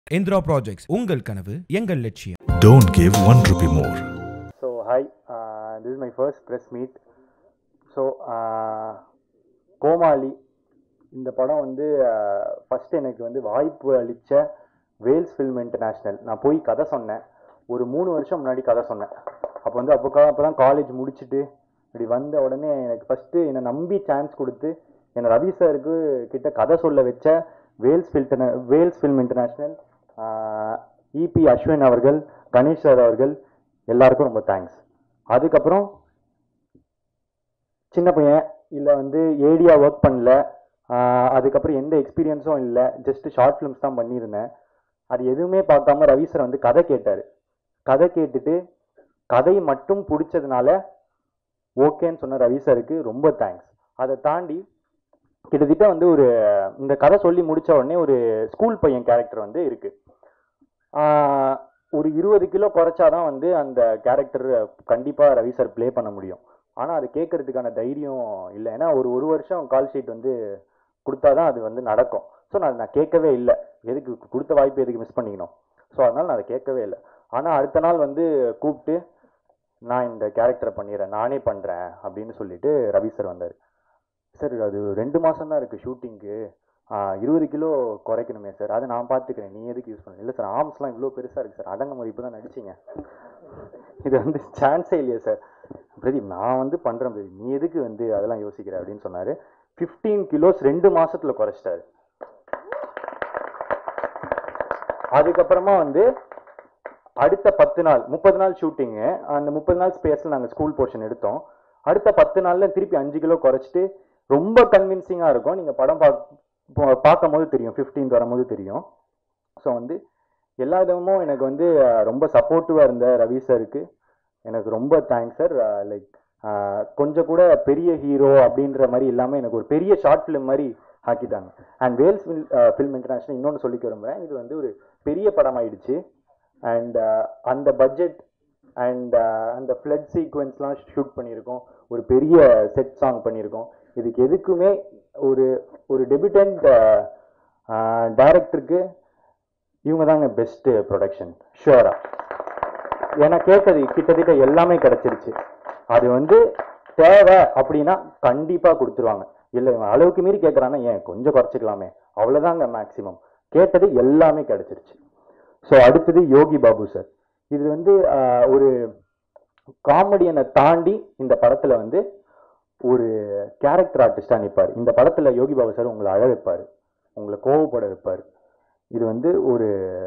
Indira projects உங்கள் கனவு எங்கள் லட்சியம் Don't give one rupee more. So hi this is my first press meet so Komali இந்த படம் வந்து ஃபஸ்ட் எனக்கு வந்து வாய்ப்பு அளித்த வேல்ஸ் ஃபில்ம் இன்டர்நேஷ்னல் நான் போய் கதை சொன்னேன் ஒரு மூணு வருஷம் முன்னாடி கதை சொன்னேன் அப்போ வந்து அப்போ அப்போ தான் காலேஜ் முடிச்சுட்டு இப்படி வந்த உடனே எனக்கு ஃபஸ்ட்டு என்னை நம்பி சான்ஸ் கொடுத்து என்னை ரவி சாருக்கு கிட்ட கதை சொல்ல வச்ச Vels filter Vels film international இபி அஸ்வின் அவர்கள் கணேஷ் சார் அவர்கள் எல்லாருக்கும் ரொம்ப தேங்க்ஸ் அதுக்கப்புறம் சின்ன பையன் இல்லை வந்து ஏடியா ஒர்க் பண்ணல ஆஹ் அதுக்கப்புறம் எந்த எக்ஸ்பீரியன்ஸும் இல்லை ஜஸ்ட் ஷார்ட் ஃபிலிம்ஸ் தான் பண்ணியிருந்தேன் அது எதுவுமே பார்க்காம ரவி சார் வந்து கதை கேட்டார் கதை கேட்டுட்டு கதை மட்டும் பிடிச்சதுனால ஓகேன்னு சொன்ன ரவி சாருக்கு ரொம்ப தேங்க்ஸ் அதை தாண்டி கிட்டத்தட்ட வந்து ஒரு இந்த கதை சொல்லி முடிச்ச உடனே ஒரு ஸ்கூல் பையன் கேரக்டர் வந்து இருக்கு ஆஹ் ஒரு இருபது கிலோ குறைச்சாதான் வந்து அந்த கேரக்டர் கண்டிப்பா ரவி சார் ப்ளே பண்ண முடியும் ஆனா அது கேட்கறதுக்கான தைரியம் இல்லை ஏன்னா ஒரு ஒரு வருஷம் கால் ஷீட் வந்து கொடுத்தாதான் அது வந்து நடக்கும் ஸோ நான் நான் கேட்கவே இல்லை எதுக்கு கொடுத்த வாய்ப்பு எதுக்கு மிஸ் பண்ணிக்கணும் ஸோ அதனால நான் அதை கேட்கவே இல்லை ஆனால் அடுத்த நாள் வந்து கூப்பிட்டு நான் இந்த கேரக்டரை பண்ணிடுறேன் நானே பண்ணுறேன் அப்படின்னு சொல்லிட்டு ரவி சார் வந்தார் சார் அது ரெண்டு மாதம் தான் இருக்குது ஷூட்டிங்க்கு இருபது கிலோ குறைக்கணுமே சார் அதை நான் பார்த்துக்கிறேன் நீ எதுக்கு யூஸ் பண்ண இல்லை சார் ஆர்ம்ஸ்லாம் இவ்வளோ பெருசாக இருக்குது சார் அடங்க மாதிரி இப்போ தான் நடிச்சிங்க இது வந்து சான்ஸே இல்லையே சார் பிரதீப் நான் வந்து பண்ணுறேன் பிரதீப் நீ எதுக்கு வந்து அதெல்லாம் யோசிக்கிற அப்படின்னு சொன்னார் ஃபிஃப்டீன் கிலோஸ் ரெண்டு மாசத்துல குறைச்சிட்டாரு அதுக்கப்புறமா வந்து அடுத்த பத்து நாள் முப்பது நாள் ஷூட்டிங்கு அந்த முப்பது நாள் ஸ்பேஸில் நாங்கள் ஸ்கூல் போர்ஷன் எடுத்தோம் அடுத்த பத்து நாளில் திருப்பி அஞ்சு கிலோ குறைச்சிட்டு ரொம்ப கன்வின்சிங்காக இருக்கும் நீங்கள் படம் பார்க்க பார்க்கும் போது தெரியும் ஃபிஃப்டீன்த் வரும்போது தெரியும் ஸோ வந்து எல்லா விதமும் எனக்கு வந்து அஹ், ரொம்ப சப்போர்ட்டிவாக இருந்த ரவி சாருக்கு எனக்கு ரொம்ப தேங்க்ஸ் சார் லைக் கொஞ்சம் கூட பெரிய ஹீரோ அப்படின்ற மாதிரி இல்லாமல் எனக்கு ஒரு பெரிய ஷார்ட் ஃபிலிம் மாதிரி ஆக்கிட்டாங்க அண்ட் வேல்ஸ் ஃபில்ம் இன்டர்நேஷனல் இன்னொன்று சொல்லிக்க விரும்புகிறேன் இது வந்து ஒரு பெரிய படம் ஆயிடுச்சு அண்ட் அந்த பட்ஜெட் அண்ட் அந்த ஃப்ளட் சீக்வன்ஸ்லாம் ஷூட் பண்ணியிருக்கோம் ஒரு பெரிய செட் சாங் பண்ணியிருக்கோம் இதுக்கு எதுக்குமே ஒரு ஒரு டெபியூட்டன்ட் டைரக்டருக்கு இவங்க தாங்க பெஸ்ட்டு ப்ரொடக்ஷன் ஷுவரா ஏன்னா கேட்டது கிட்டத்தட்ட எல்லாமே கிடைச்சிருச்சு அது வந்து தேவை அப்படின்னா கண்டிப்பாக கொடுத்துருவாங்க இல்லை இவன் அளவுக்கு மீறி கேட்குறான்னா ஏன் கொஞ்சம் குறைச்சிக்கலாமே அவ்வளோதாங்க மேக்ஸிமம் கேட்டது எல்லாமே கிடைச்சிருச்சு ஸோ அடுத்தது யோகி பாபு சார் இது வந்து ஆஹ், ஒரு காமெடியனை தாண்டி இந்த படத்துல வந்து ஒரு கேரக்டர் ஆர்டிஸ்டா நிற்பார் இந்த படத்துல யோகி பாபு சார் உங்களை அழ வைப்பார் உங்களை கோவப்பட வைப்பார் இது வந்து ஒரு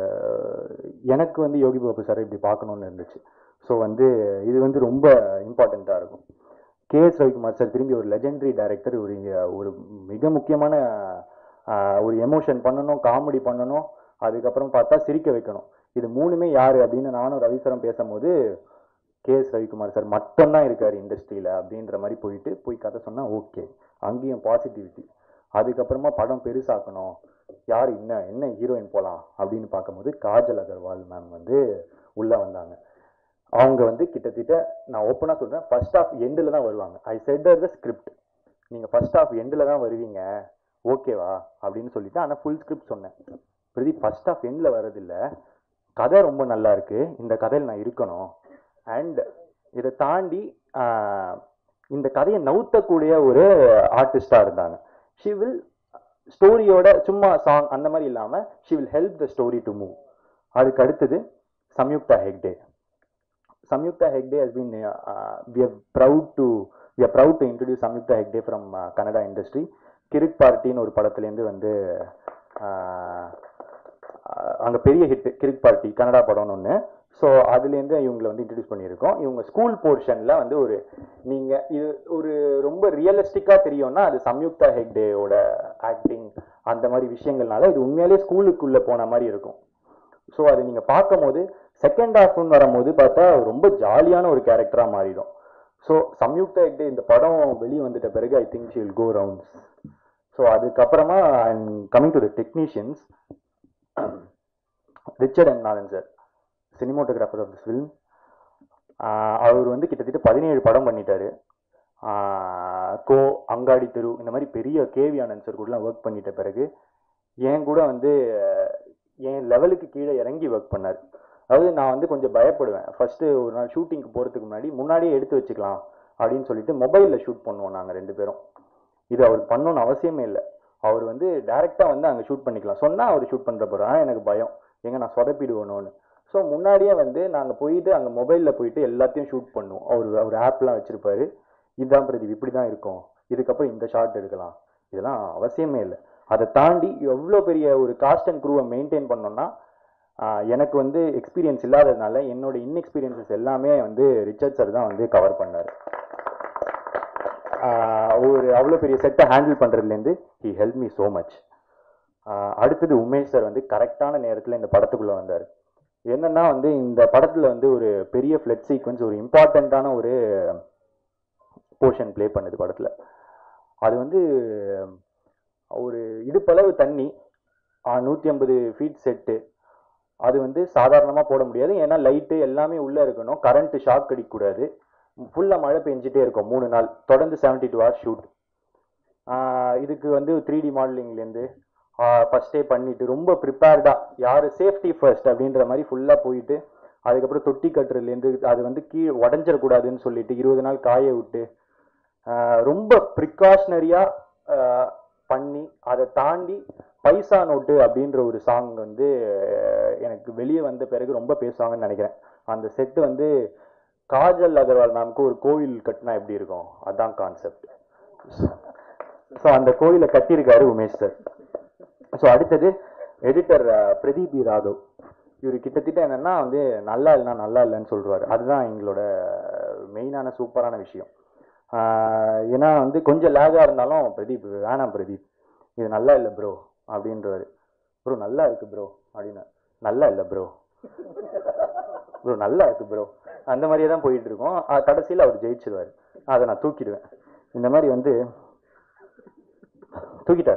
எனக்கு வந்து யோகி பாபு சார் இப்படி பார்க்கணும்னு இருந்துச்சு ஸோ வந்து இது வந்து ரொம்ப இம்பார்ட்டண்ட்டாக இருக்கும் கே எஸ் ரவிக்குமார் சார் திரும்பி ஒரு லெஜெண்டரி டைரக்டர் ஒரு ஒரு மிக முக்கியமான ஆஹ், ஒரு எமோஷன் பண்ணணும் காமெடி பண்ணணும் அதுக்கப்புறம் பார்த்தா சிரிக்க வைக்கணும் இது மூணுமே யாரு அப்படின்னு நானும் ரவிசரம் பேசும்போது கே எஸ் ரவிக்குமார் சார் மட்டும்தான் இருக்காரு இண்டஸ்ட்ரியில அப்படின்ற மாதிரி போயிட்டு போய் கதை சொன்னா ஓகே அங்கேயும் பாசிட்டிவிட்டி அதுக்கப்புறமா படம் பெருசாக்கணும் யார் என்ன என்ன ஹீரோயின் போலாம் அப்படின்னு பார்க்கும்போது காஜல் அகர்வால் மேம் வந்து உள்ள வந்தாங்க அவங்க வந்து கிட்டத்தட்ட நான் ஓப்பனாக சொல்றேன் ஃபர்ஸ்ட் ஆஃப் எண்டில் தான் வருவாங்க ஐ செட் த ஸ்கிரிப்ட் நீங்கள் ஃபர்ஸ்ட் ஆஃப் எண்டில் தான் வருவீங்க ஓகேவா அப்படின்னு சொல்லிட்டு ஆனால் ஃபுல் ஸ்கிரிப்ட் சொன்னேன் பிரதீப் ஃபர்ஸ்ட் ஆஃப் எண்டில் வரதில்லை கதை ரொம்ப நல்லா இருக்கு இந்த கதையில் நான் இருக்கணும் அண்ட் இதை தாண்டி ஆஹ், இந்த கதையை நவுத்தக்கூடிய ஒரு ஆர்டிஸ்டா இருந்தாங்க ஷி வில் ஸ்டோரியோட சும்மா சாங் அந்த மாதிரி இல்லாம she will help the story to move அதுக்கு அடுத்தது Samyuktha Hegde Samyuktha Hegde has been we are proud to we are proud to introduce Samyuktha Hegde from Kannada industry Kirik பார்ட்டின்னு ஒரு படத்துலேருந்து வந்து ஆஹ், ஆஹ், அங்க பெரிய ஹிட் கிரிக் பார்ட்டி கன்னடா படம்னு ஒன்று ஸோ அதுலேருந்து இவங்களை வந்து இன்ட்ரடியூஸ் பண்ணியிருக்கோம் இவங்க ஸ்கூல் போர்ஷனில் வந்து ஒரு நீங்கள் இது ஒரு ரொம்ப ரியலிஸ்டிக்காக தெரியும்னா அது சம்யுக்தா ஹெக்டேயோட ஆக்டிங் அந்த மாதிரி விஷயங்கள்னால இது உண்மையாலே ஸ்கூலுக்குள்ளே போன மாதிரி இருக்கும் ஸோ அது நீங்கள் பார்க்கும்போது செகண்ட் ஹாஃப்னு வரும்போது பார்த்தா ரொம்ப ஜாலியான ஒரு கேரக்டராக மாறிடும் ஸோ சம்யுக்தா ஹெக்டே இந்த படம் வெளியே வந்துட்ட பிறகு I think she will go rounds so அதுக்கப்புறமா coming to the technicians Richard M Nathan sir cinematographer of this film அவர் வந்து கிட்டத்தட்ட பதினேழு படம் பண்ணிட்டாரு ஆஹ் கோ அங்காடி தெரு இந்த மாதிரி பெரிய கேவி ஆனந்த் சார் கூடலாம் ஒர்க் பண்ணிட்ட பிறகு என் கூட வந்து என் லெவலுக்கு கீழே இறங்கி ஒர்க் பண்ணார் அதாவது நான் வந்து கொஞ்சம் பயப்படுவேன் ஃபர்ஸ்ட் ஒரு நாள் ஷூட்டிங்க்கு போகிறதுக்கு முன்னாடி முன்னாடியே எடுத்து வச்சுக்கலாம் அப்படின்னு சொல்லிட்டு மொபைலில் ஷூட் பண்ணுவோம் நாங்கள் ரெண்டு பேரும் இது அவர் பண்ணணும்னு அவசியமே இல்லை அவர் வந்து டைரெக்டாக வந்து அங்கே ஷூட் பண்ணிக்கலாம் சொன்னால் அவர் ஷூட் பண்ணுற போகிறோம் ஆனால் எனக்கு பயம் எங்க நான் சொதப்பிடுவேணும்னு ஸோ முன்னாடியே வந்து நாங்கள் போயிட்டு அங்கே மொபைலில் போயிட்டு எல்லாத்தையும் ஷூட் பண்ணுவோம் அவர் அவர் ஆப்லாம் வச்சுருப்பாரு இதுதான் பிரதீப் இப்படி தான் இருக்கும் இதுக்கப்புறம் இந்த ஷாட் எடுக்கலாம் இதெல்லாம் அவசியமே இல்லை அதை தாண்டி எவ்வளோ பெரிய ஒரு காஸ்ட் அண்ட் க்ரூவை மெயின்டைன் பண்ணோம்னா ஆஹ் எனக்கு வந்து எக்ஸ்பீரியன்ஸ் இல்லாததுனால என்னோட இன்எக்ஸ்பீரியன்சஸ் எல்லாமே வந்து ரிச்சர்ட் சார் தான் வந்து கவர் பண்ணார் ஒரு அவ்வளோ பெரிய செட்டை ஹேண்டில் பண்ணுறதுலேருந்து he help me so much அடுத்தது உமேஷ் சார் வந்து கரெக்டான நேரத்தில் இந்த படத்துக்குள்ளே வந்தார் என்னன்னா வந்து இந்த படத்தில் வந்து ஒரு பெரிய ஃப்ளட் சீக்வன்ஸ் ஒரு இம்பார்ட்டண்ட்டான ஒரு போர்ஷன் ப்ளே பண்ணுது படத்தில் அது வந்து ஒரு இடுப்பளவு தண்ணி நூற்றி ஐம்பது ஃபீட் செட்டு அது வந்து சாதாரணமாக போட முடியாது ஏன்னா லைட்டு எல்லாமே உள்ளே இருக்கணும் கரண்ட்டு ஷாக் அடிக்கக்கூடாது ஃபுல்லாக மழை பெஞ்சிட்டே இருக்கும் மூணு நாள் தொடர்ந்து செவன்ட்டி டூ ஹவர்ஸ் ஷூட் இதுக்கு வந்து த்ரீ டி மாடலிங்லேருந்து ஃபஸ்ட்டே பண்ணிட்டு ரொம்ப ப்ரிப்பேர்டாக யார் சேஃப்டி ஃபர்ஸ்ட் அப்படின்ற மாதிரி ஃபுல்லாக போயிட்டு அதுக்கப்புறம் தொட்டி கட்டுறதுலேருந்து அது வந்து கீழே உடஞ்சிடக்கூடாதுன்னு சொல்லிட்டு இருபது நாள் காய விட்டு ஆஹ் ரொம்ப ப்ரிகாஷனரியாக பண்ணி அதை தாண்டி பைசா நோட்டு அப்படின்ற ஒரு சாங் வந்து அஹ் எனக்கு வெளியே வந்த பிறகு ரொம்ப பேசுவாங்கன்னு நினைக்கிறேன் அந்த செட்டு வந்து காஜல் அகர்வால் மேம்க்கு ஒரு கோவில் கட்டினா எப்படி இருக்கும் அதான் கான்செப்ட் ஸோ அந்த கோவிலை கட்டியிருக்காரு உமேஷ் சார் ஸோ அடுத்தது எடிட்டர் பிரதீப் இ. ராகவ் இவர் கிட்டத்தட்ட என்னன்னா வந்து நல்லா இல்லைனா நல்லா இல்லைன்னு சொல்றாரு அதுதான் எங்களோட மெயினான சூப்பரான விஷயம் ஆஹ் ஏன்னா வந்து கொஞ்சம் லேகாக இருந்தாலும் பிரதீப் வேணாம் பிரதீப் இது நல்லா இல்லை ப்ரோ அப்படின்றவாரு ப்ரோ நல்லா இருக்கு ப்ரோ அப்படின்னு நல்லா இல்லை ப்ரோ ப்ரோ நல்லா இருக்கு ப்ரோ அந்த மாதிரியே தான் போயிட்டு இருக்கோம் கடைசியில் அவர் ஜெயிச்சிருவார் அதை நான் தூக்கிடுவேன் இந்த மாதிரி வந்து தூக்கிட்டார்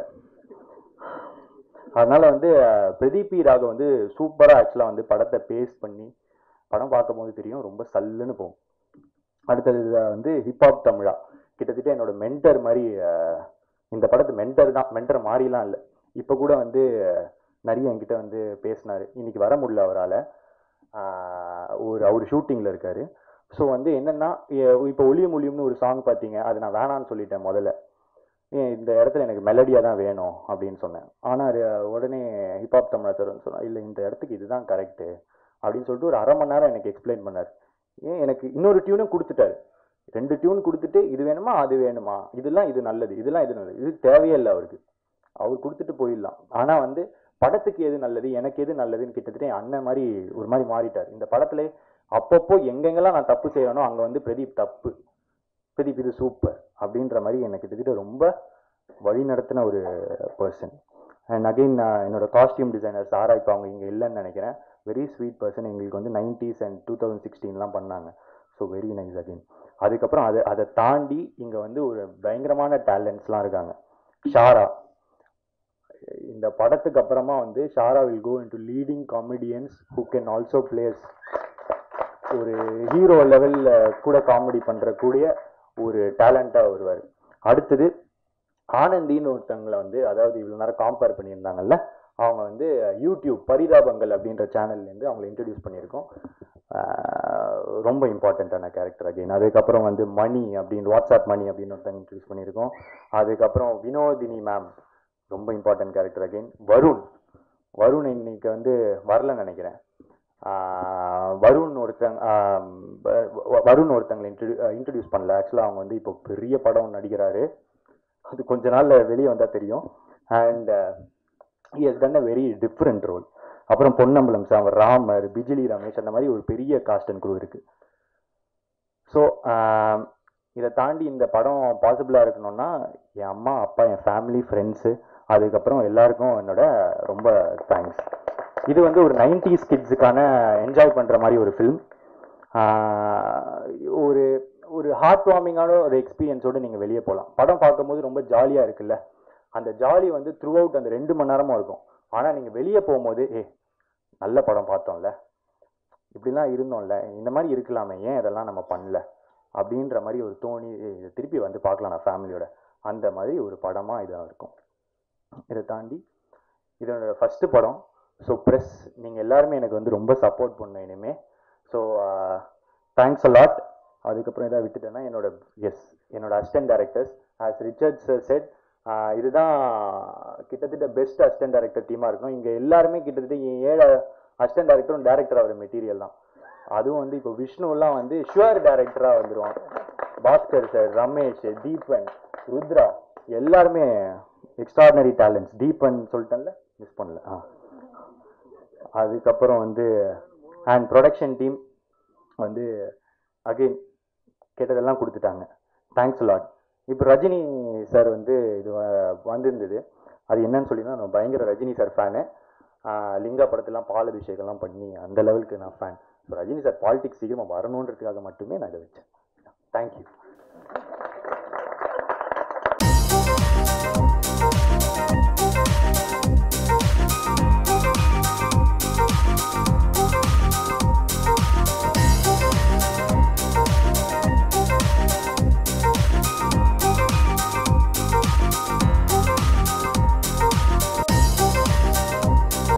அதனால வந்து அஹ், பிரதீப் பி. ராகவ் வந்து சூப்பராக ஆக்சுவலாக வந்து படத்தை பேஸ் பண்ணி படம் பார்க்கும்போது தெரியும் ரொம்ப சல்லுன்னு போகும் அடுத்தது வந்து ஹிப்ஹாப் தமிழா கிட்டத்தட்ட என்னோட மென்டர் மாதிரி அஹ், இந்த படத்து மென்டர் தான் மென்டர் மாறிலாம் இல்லை இப்போ கூட வந்து அஹ், நிறைய என்கிட்ட வந்து பேசினாரு இன்னைக்கு வர முடியல அவரால் ஒரு அவர் ஷூட்டிங்கில் இருக்காரு ஸோ வந்து என்னன்னா எ- இப்போ ஒளியும் ஒளியும்னு ஒரு சாங் பார்த்தீங்க அது நான் வேணான்னு சொல்லிட்டேன் முதல்ல ஏன் இந்த இடத்துல எனக்கு மெலடியாக தான் வேணும் அப்படின்னு சொன்னேன் ஆனால் உடனே ஹிப்ஹாப் தமிழா சார் வந்து சொன்னா இல்லை இந்த இடத்துக்கு இதுதான் கரெக்டு அப்படின்னு சொல்லிட்டு ஒரு அரை மணி நேரம் எனக்கு எக்ஸ்பிளைன் பண்ணார் ஏன் எனக்கு இன்னொரு டியூனும் கொடுத்துட்டாரு ரெண்டு டியூன் கொடுத்துட்டு இது வேணுமா அது வேணுமா இதெல்லாம் இது நல்லது இதெல்லாம் இது நல்லது இது தேவையே இல்லை அவருக்கு அவர் கொடுத்துட்டு போயிடலாம் ஆனால் வந்து படத்துக்கு எது நல்லது எனக்கு எது நல்லதுன்னு கிட்டத்தட்ட என் அண்ணன் மாதிரி ஒரு மாதிரி மாறிட்டார் இந்த படத்துல அப்பப்போ எங்கெங்கெல்லாம் நான் தப்பு செய்யறேனோ அங்கே வந்து பிரதீப் தப்பு பிரதீப் இது சூப்பர் அப்படின்ற மாதிரி எனக்கு கிட்டத்தட்ட ரொம்ப வழி நடத்தின ஒரு பர்சன் அண்ட் அகைன் என்னோட காஸ்டியூம் டிசைனர் சாரா இப்போ அவங்க இங்கே இல்லைன்னு நினைக்கிறேன் வெரி ஸ்வீட் பர்சன் எங்களுக்கு வந்து நைன்டிஸ் அண்ட் டூ தௌசண்ட் சிக்ஸ்டீன்லாம் பண்ணாங்க ஸோ வெரி நைஸ் அகைன் அதுக்கப்புறம் அதை அதை தாண்டி இங்கே வந்து ஒரு பயங்கரமான டேலண்ட்ஸ்லாம் இருக்காங்க ஷாரா இந்த படத்துக்கு அப்புறமா வந்து Shara will go into leading comedians who can also plays ஒரு ஹீரோ லெவலில் கூட காமெடி பண்ணுற கூடிய ஒரு டேலண்ட்டாக வருவார் அடுத்தது ஆனந்தின்னு ஒருத்தவங்களை வந்து அதாவது இவ்வளோ நேரம் காம்பேர் பண்ணியிருந்தாங்கல்ல அவங்க வந்து யூடியூப் பரிதாபங்கள் அப்படின்ற சேனல்லேருந்து அவங்களை இன்ட்ரடியூஸ் பண்ணியிருக்கோம் ஆஹ் ரொம்ப இம்பார்ட்டண்ட்டான கேரக்டர் அகைன் அதுக்கப்புறம் வந்து மணி அப்படின்னு வாட்ஸ்அப் மணி அப்படின்னு ஒருத்தங்க இன்ட்ரடியூஸ் பண்ணியிருக்கோம் அதுக்கப்புறம் வினோதினி மேம் ரொம்ப important character again Varun Varun இன்னைக்கு வந்து வரலன்னு நினைக்கிறேன் ஆஹ் வருண் ஒருத்தங்க ஆஹ் வ- வ- வருண் ஒருத்தங்களை இன்ட்ரடியூ இன்ட்ரடியூஸ் பண்ணல ஆக்சுவலாக அவங்க வந்து இப்போ பெரிய படம் நடிக்கிறாரு அது கொஞ்ச நாள்ல வெளியே வந்தா தெரியும் and he has done a very different role அப்புறம் பொன்னம்பலம் சாம் ராமர் பிஜிலி ரமேஷ் அந்த மாதிரி ஒரு பெரிய காஸ்ட் அண்ட் குரூ இருக்கு ஸோ இதை தாண்டி இந்த படம் பாசிபிளாக இருக்கணும்னா என் அம்மா அப்பா என் ஃபேமிலி ஃப்ரெண்ட்ஸு அதுக்கப்புறம் எல்லாருக்கும் என்னோட ரொம்ப தேங்க்ஸ் இது வந்து ஒரு நைன்டிஸ் கிட்ஸுக்கான என்ஜாய் பண்ணுற மாதிரி ஒரு ஃபிலிம் ஒரு ஒரு ஹார்ட் வார்மிங்கான ஒரு எக்ஸ்பீரியன்ஸோடு நீங்கள் வெளியே போகலாம் படம் பார்க்கும்போது ரொம்ப ஜாலியாக இருக்குல்ல அந்த ஜாலி வந்து த்ரூ அவுட் அந்த ரெண்டு மணி நேரமும் இருக்கும் ஆனால் நீங்கள் வெளியே போகும்போது ஏ நல்ல படம் பார்த்தோம்ல இப்படிலாம் இருந்தோம்ல இந்த மாதிரி இருக்கலாமே ஏன் இதெல்லாம் நம்ம பண்ணல அப்படின்ற மாதிரி ஒரு தோணி "ஏய், இதை திருப்பி வந்து பார்க்கலாம் நான் ஃபேமிலியோட அந்த மாதிரி ஒரு படமாக இதாக இருக்கும் இதை தாண்டி இதோட ஃபஸ்ட்டு படம் ஸோ ப்ரெஸ் நீங்கள் எல்லாருமே எனக்கு வந்து ரொம்ப சப்போர்ட் பண்ணணும் இனிமே ஸோ தேங்க்ஸ் அலாட் அதுக்கப்புறம் எதாவது விட்டுட்டேன்னா என்னோட எஸ் என்னோட assistant directors as Richard sir set இதுதான் கிட்டத்தட்ட பெஸ்ட் அசிஸ்டன்ட் டைரக்டர் டீமாக இருக்கும் இங்கே எல்லாருமே கிட்டத்தட்ட என் ஏழு அசிஸ்டன்ட் டைரக்டரும் டேரக்டர் ஆகிற மெட்டீரியல் தான் அதுவும் வந்து இப்போ விஷ்ணுலாம் வந்து ஷுவர் டேரக்டராக வந்துருவான் பாஸ்கர் சார் ரமேஷ் தீபன் ருத்ரா எல்லாருமே எக்ஸ்ட்ராடினரி டேலண்ட்ஸ் தீபன் சொல்லிட்டேன்ல மிஸ் பண்ணல ஆ அதுக்கப்புறம் வந்து அண்ட் ப்ரொடக்ஷன் டீம் வந்து அகைன் கேட்டதெல்லாம் கொடுத்துட்டாங்க தேங்க்ஸ் லாட் இப்போ ரஜினி சார் வந்து இது வ- வந்திருந்தது அது என்னன்னு சொல்லினா நான் பயங்கர ரஜினி சார் ஃபேனு லிங்கா படத்தெல்லாம் பால் அபிஷேகம்லாம் பண்ணி அந்த லெவலுக்கு நான் fan so Rajini sir politics சீக்கிரமாக வரணுன்றதுக்காக மட்டுமே நான் இதை வச்சேன் தேங்க்யூ